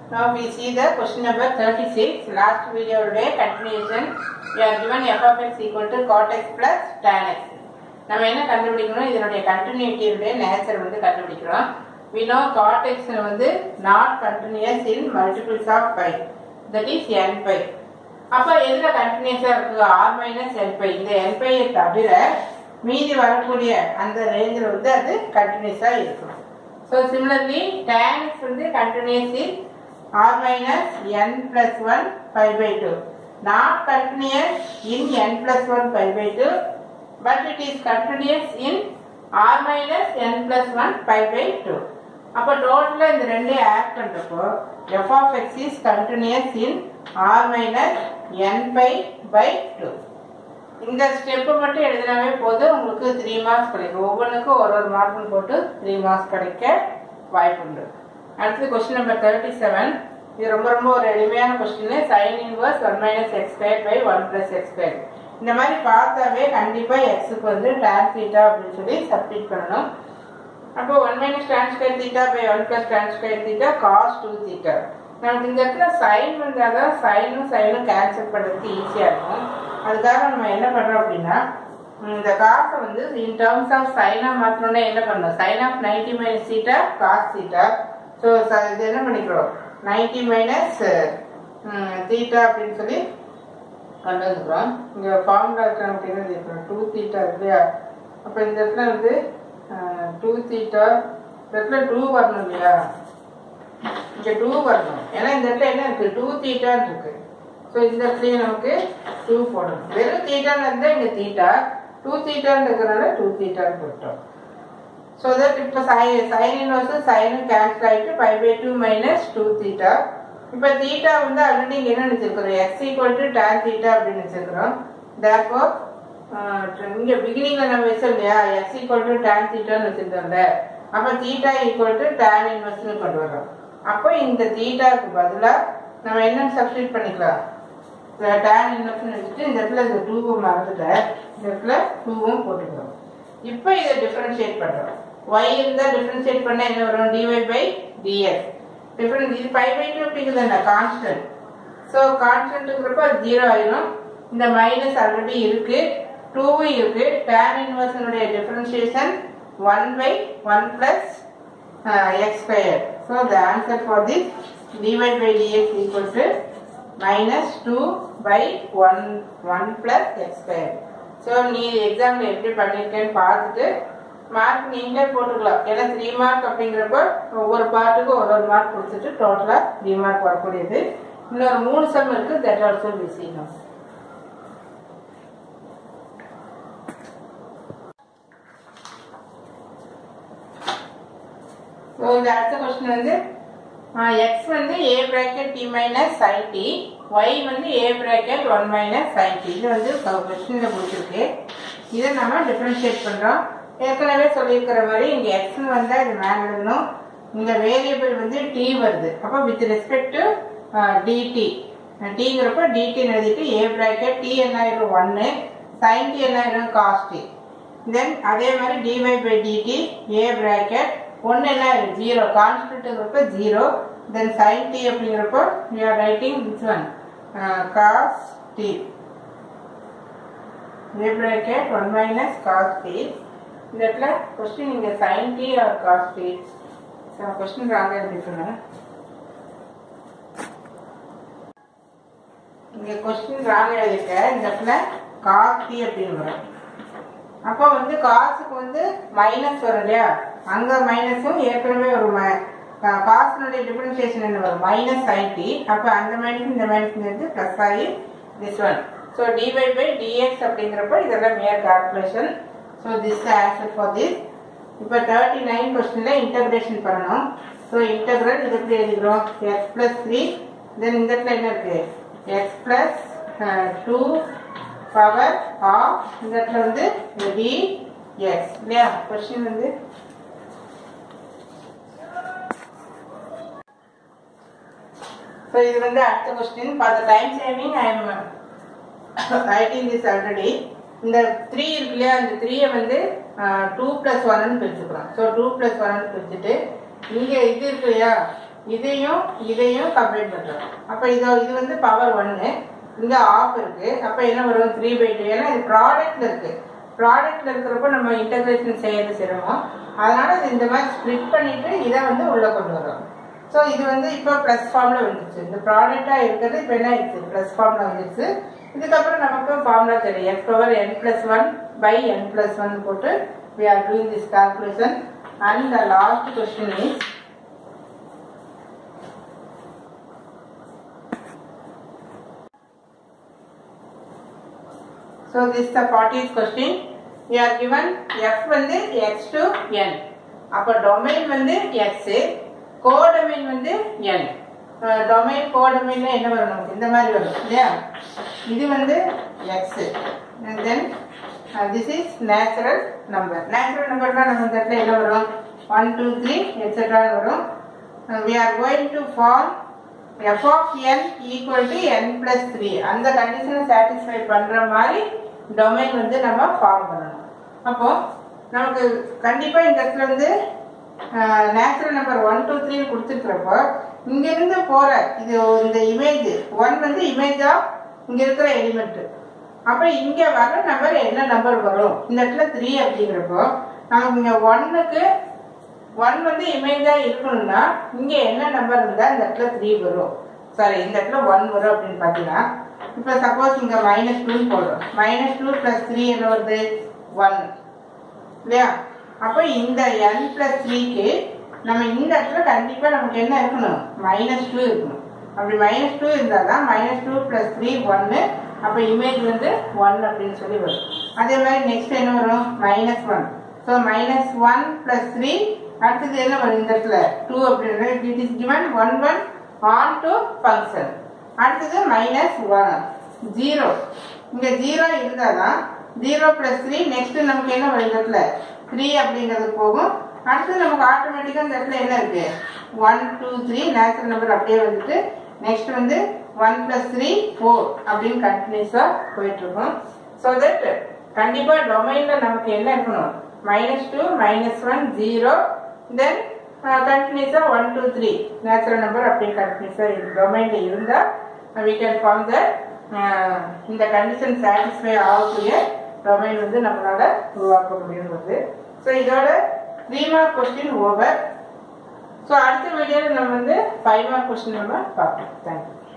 Now we see the question number 36. Last video day continuation. We are given f of x equal to cot x plus tan x. நம்ம என்ன கண்டுபிடிக்கணும் இதனுடைய கண்டினியூட்டியுடைய nature வந்து கண்டுபிடிக்கிறோம் we know cot x வந்து not continuous in multiples of pi that is n pi அப்ப எதுல கண்டினியூஸா இருக்கு r மைனஸ் n pi இந்த n pi யை தவிர மீதி வரக்கூடிய அந்த ரேஞ்சில் வந்து அது கண்டினியூஸா இருக்கும் ஸோ சிமிலர்லி tan x வந்து continuous in r minus n plus 1 pi by 2 not continuous in n plus 1 pi by 2 but it is continuous in r minus n plus 1 pi by 2 அப்போ டோட்டலாக இந்த ரெண்டே ஆட் பண்ணுறப்போ f of x is continuous in r minus n pi by two இந்த step மட்டும் எழுதினாவே போதும் உங்களுக்கு த்ரீ மார்க்ஸ் கிடைக்கும் ஒவ்வொன்றுக்கும் ஒரு ஒரு மார்க்கும் போட்டு த்ரீ மார்க்ஸ் கிடைக்க வாய்ப்புண்டு அடுத்தது கொஸ்டின் நம்பர் தேர்ட்டி செவன் இது ரொம்ப ரொம்ப ஒரு எளிமையான question sine inverse one minus x square by one plus x square இந்த மாதிரி பார்த்தாவே கண்டிப்பாக எக்ஸுக்கு வந்து டேன் தீட்டா அப்படின்னு சொல்லி சப்ஸ்டிட் பண்ணணும் அப்போ one minus tan square theta by one plus tan square theta cos two theta நமக்கு இந்த இடத்துல சைன் வந்தால் தான் சைனும் சைனும் கேன்சல் பண்ணுறதுக்கு ஈஸியாக இருக்கும் அதுக்காக நம்ம என்ன பண்ணுறோம் அப்படின்னா இந்த காசை வந்து இன் டேர்ம்ஸ் ஆஃப் சைனாக மாற்றணும்னா என்ன பண்ணணும் sine of ninety minus theta cos theta so இது என்ன பண்ணிக்கிறோம் நைன்டி மைனஸ் தீட்டா அப்படின்னு சொல்லி கொண்டு வந்துக்கிறோம் இங்கே ஃபார்முலா இருக்கிற அப்படின்னு இருக்கிறோம் டூ தீட்டா இல்லையா அப்போ இந்த இடத்துல வந்து டூ தீட்டா இந்த இடத்துல டூ வரணும் இல்லையா இங்கே டூ வரணும் ஏன்னா இந்த இடத்துல என்ன இருக்குது டூ தீட்டான்னு இருக்கு ஸோ இந்த இடத்துலையும் நமக்கு டூ போடணும் வெறும் தீட்டான்னு இருந்தால் இங்கே தீட்டா டூ தீட்டான்னு இருக்கிறனால டூ தீட்டான்னு போட்டோம் ஸோ தட் இப்போ சை சைன் இன்வர்ஸும் சைனும் கேன்சல் ஆகிட்டு five by two minus two theta இப்போ தீட்டா வந்து ஆல்ரெடி இங்கே என்ன வச்சிருக்கிறோம் x equal to tan theta அப்படின்னு வச்சிருக்கிறோம் தேர்ஃபோ இங்கே பிகினிங்கில் நம்ம வச்சோம் இல்லையா எக்ஸ் ஈக்குவல் டு டேன் தீட்டான்னு வச்சிருந்தோம்ல அப்போ தீட்டா ஈக்குவல் டு டேன் இன்வர்ஸ்னு கொண்டு வரோம் அப்போ இந்த தீட்டாவுக்கு பதிலாக நம்ம என்ன சப்ஸ்டியூட் பண்ணிக்கலாம் டேன் இன்வெர்ஸ்னு வச்சுட்டு இந்த இடத்துல இந்த டூவை மறந்துட்டேன் இந்த இடத்துல டூவும் போட்டுக்கிறோம் இப்போ இதை டிஃபரன்ஷியேட் பண்ணுறோம் ஒய் இருந்தால் டிஃபரன்ஷியேட் பண்ண என்ன வரும் டிஒய் பை டிஎஸ் டிஃபரன்ஸ் இது ஃபைவ் பை டூ அப்படிங்கிறது என்ன கான்ஸ்டன்ட் ஸோ கான்ஸ்டன்ட்டுங்கிறப்ப அது ஜீரோ ஆயிடும் இந்த மைனஸ் ஆல்ரெடி இருக்கு டூவும் இருக்கு டேன் இன்வர்ஸனுடைய differentiation one by one plus x square so the answer for this d y by d x equal to minus two by one one plus x square so நீ எக்ஸாமில் எப்படி பண்ணியிருக்கேன்னு பார்த்துட்டு மார்க் நீங்களே போட்டுக்கலாம் ஏன்னா த்ரீ மார்க் அப்படிங்கிறப்ப ஒவ்வொரு பார்ட்டுக்கும் ஒரு ஒரு மார்க் கொடுத்துட்டு டோட்டலாக த்ரீ மார்க் வரக்கூடியது இன்னொரு மூணு சம் இருக்கு தட் ஆல்சோ விசிக்கணும் ஸோ இந்த அடுத்த கொஸ்டின் வந்து எக்ஸ் வந்து a bracket t minus sine t y வந்து a bracket one minus sine t இது வந்து கொஸ்டினில் கொடுத்துருக்கு இதை நம்ம டிஃப்ரென்ஷியேட் பண்ணுறோம் ஏற்கனவே சொல்லியிருக்கிற மாதிரி இங்கே எக்ஸ்னு வந்தால் இது மேலே எழுதணும் இந்த வேரியபிள் வந்து டி வருது அப்போ வித் ரெஸ்பெக்ட் டு டிடி டிங்கிறப்ப டிடின்னு எழுதிட்டு ஏ பிராக்கெட் டி என்ன ஆயிரும் ஒன்று சைன் டி என்ன ஆயிரும் காஸ் டி தென் அதே மாதிரி d y by d t a bracket ஒன்று என்ன ஆயிரும் ஜீரோ கான்ஸ்டன்ட்டுங்கிறப்ப ஜீரோ தென் சைன் டி அப்படிங்கிறப்போ you are writing this one cos t a bracket one minus cos t இந்த இடத்துல கொஸ்டின் இங்கே sine t or cos t question ராங்க எழுதிக்கணும் இங்கே கொஸ்டின் ராங்க எழுதிக்க இந்த இடத்துல காஸ் டி அப்படின்னு வரும் அப்போ வந்து காசுக்கு வந்து மைனஸ் வரும் இல்லையா அங்கே மைனஸும் ஏற்கனவே ஒரு காசுனுடைய டிஃபரன்சியேஷன் என்ன வரும் மைனஸ் ஐடி அப்போ அந்த மைனஸ் இந்த மைனஸ் இருந்து ப்ளஸ் ஆகி this one so d y by d x அப்படிங்கிறப்ப இதெல்லாம் mere calculation so this answer for this இப்போ தேர்ட்டி நைன் கொஸ்டினில் இன்டகிரேஷன் பண்ணணும் ஸோ இன்டகிரல் இது எப்படி எழுதிக்கிறோம் எக்ஸ் ப்ளஸ் த்ரீ தென் இந்த இடத்துல என்ன இருக்குது x plus two power of இந்த இடத்துல வந்து டி எக்ஸ் இல்லையா கொஸ்டின் வந்து ஸோ இது வந்து அடுத்த question for the time saving I'm writing this already இந்த த்ரீ இருக்கு இல்லையா இந்த த்ரீயை வந்து டூ ப்ளஸ் ஒன்னு பிரிச்சுக்கிறோம் ஸோ டூ ப்ளஸ் ஒன்னு பிரிச்சுட்டு இங்கே இது இருக்கு இல்லையா இதையும் இதையும் கம்பைன் பண்ணுறோம் அப்போ இதோ இது வந்து பவர் ஒன்று இங்கே ஆஃப் இருக்கு அப்போ என்ன வரும் த்ரீ பை டூ ஏன்னா இது ப்ராடக்ட்ல இருக்கு ப்ராடக்ட்ல இருக்கிறப்போ நம்ம இன்டகிரேஷன் செய்யறது சிரமம் அதனால இது இந்த மாதிரி ஸ்ப்ளிட் பண்ணிட்டு இதை வந்து உள்ளே கொண்டு வரோம் ஸோ இது வந்து இப்போ ப்ளஸ் ஃபார்மில் வந்துருச்சு இந்த ப்ராடக்டாக இருக்கிறது இப்போ என்ன ஆயிடுச்சு ப்ளஸ் ஃபார்மில் வந்துருச்சு இதுக்கப்புறம் நமக்கு ஃபார்முலா தெரியும் x power n plus one by n plus one போட்டு we are doing this calculation and the last question is So this is the 40th question. We are given f வந்து x to n. அப்போ domain வந்து x, codomain வந்து n. டொமைன் கோடொமைன்ல என்ன வரும் நமக்கு இந்த மாதிரி வரும் இல்லையா இது வந்து x and then uh, this is natural number. Natural numberனா நம்ம இந்த இடத்துல என்ன வரும் 1, 2, 3 etc. வரும் Uh, we are going to form f of n equal to n plus 3 அந்த கண்டிஷனை சாட்டிஸ்ஃபை பண்ற மாதிரி டொமைன் வந்து நம்ம ஃபார்ம் பண்ணணும் அப்போ நமக்கு கண்டிப்பா இந்த இடத்துல வந்து natural number one two three கொடுத்துருக்கிறப்போ இங்கிருந்து போற இது இந்த இமேஜ் ஒன் வந்து இமேஜ் ஆஃப் இங்க இருக்கிற எலிமெண்ட் அப்ப இங்க வர நம்பர் என்ன நம்பர் வரும் இந்த இடத்துல த்ரீ அப்படிங்கிறப்போ நமக்கு இங்க ஒன்னுக்கு ஒன் வந்து இமேஜா இருக்கணும்னா இங்க என்ன நம்பர் இருந்தா இந்த இடத்துல த்ரீ வரும் சாரி இந்த இடத்துல ஒன் வரும் அப்படின்னு பாத்தீங்கன்னா இப்ப சப்போஸ் இங்க மைனஸ் டூ போடுறோம் மைனஸ் டூ பிளஸ் த்ரீ என்ன வருது ஒன் இல்லையா அப்போ இந்த n பிளஸ் த்ரீக்கு நம்ம இந்த இடத்துல கண்டிப்பா நமக்கு என்ன இருக்கணும் மைனஸ் டூ இருக்கணும் அப்படி மைனஸ் டூ இருந்தால் தான் மைனஸ் டூ பிளஸ் த்ரீ ஒன்னு அப்போ இமேஜ் வந்து ஒன் அப்படின்னு சொல்லி வரும் அதே மாதிரி நெக்ஸ்ட் என்ன வரும் minus one so minus one plus three அடுத்தது என்ன வரும் இந்த இடத்துல டூ அப்படின்னு it is given one one onto function அடுத்தது மைனஸ் ஒன் ஜீரோ இங்க ஜீரோ இருந்தால் தான் ஜீரோ பிளஸ் த்ரீ நெக்ஸ்ட் நமக்கு என்ன வரும் இந்த இடத்துல த்ரீ அப்படிங்கிறது போகும் அடுத்து நமக்கு ஆட்டோமேட்டிக்காக இந்த இடத்துல என்ன இருக்கு one two three natural number அப்படியே வந்துட்டு நெக்ஸ்ட் வந்து ஒன் பிளஸ் த்ரீ ஃபோர் அப்படின்னு கண்டினியூஸாக போயிட்டு இருக்கும் ஸோ தட் கண்டிப்பாக டொமைனில் நமக்கு என்ன இருக்கணும் minus two minus one zero then கண்டினியூஸாக one two three natural number அப்படியே கண்டினியூஸாக டொமைனில் இருந்தால் we can form the uh, இந்த கண்டிஷன் சாட்டிஸ்ஃபை ஆகக்கூடிய டொமைன் வந்து நம்மளால உருவாக்க முடியும் வருது ஸோ இதோட three mark question over so அடுத்த வீடியோவில் நம்ம வந்து ஃபைவ் மார்க் கொஸ்டின் நம்ம பார்ப்போம் தேங்க்யூ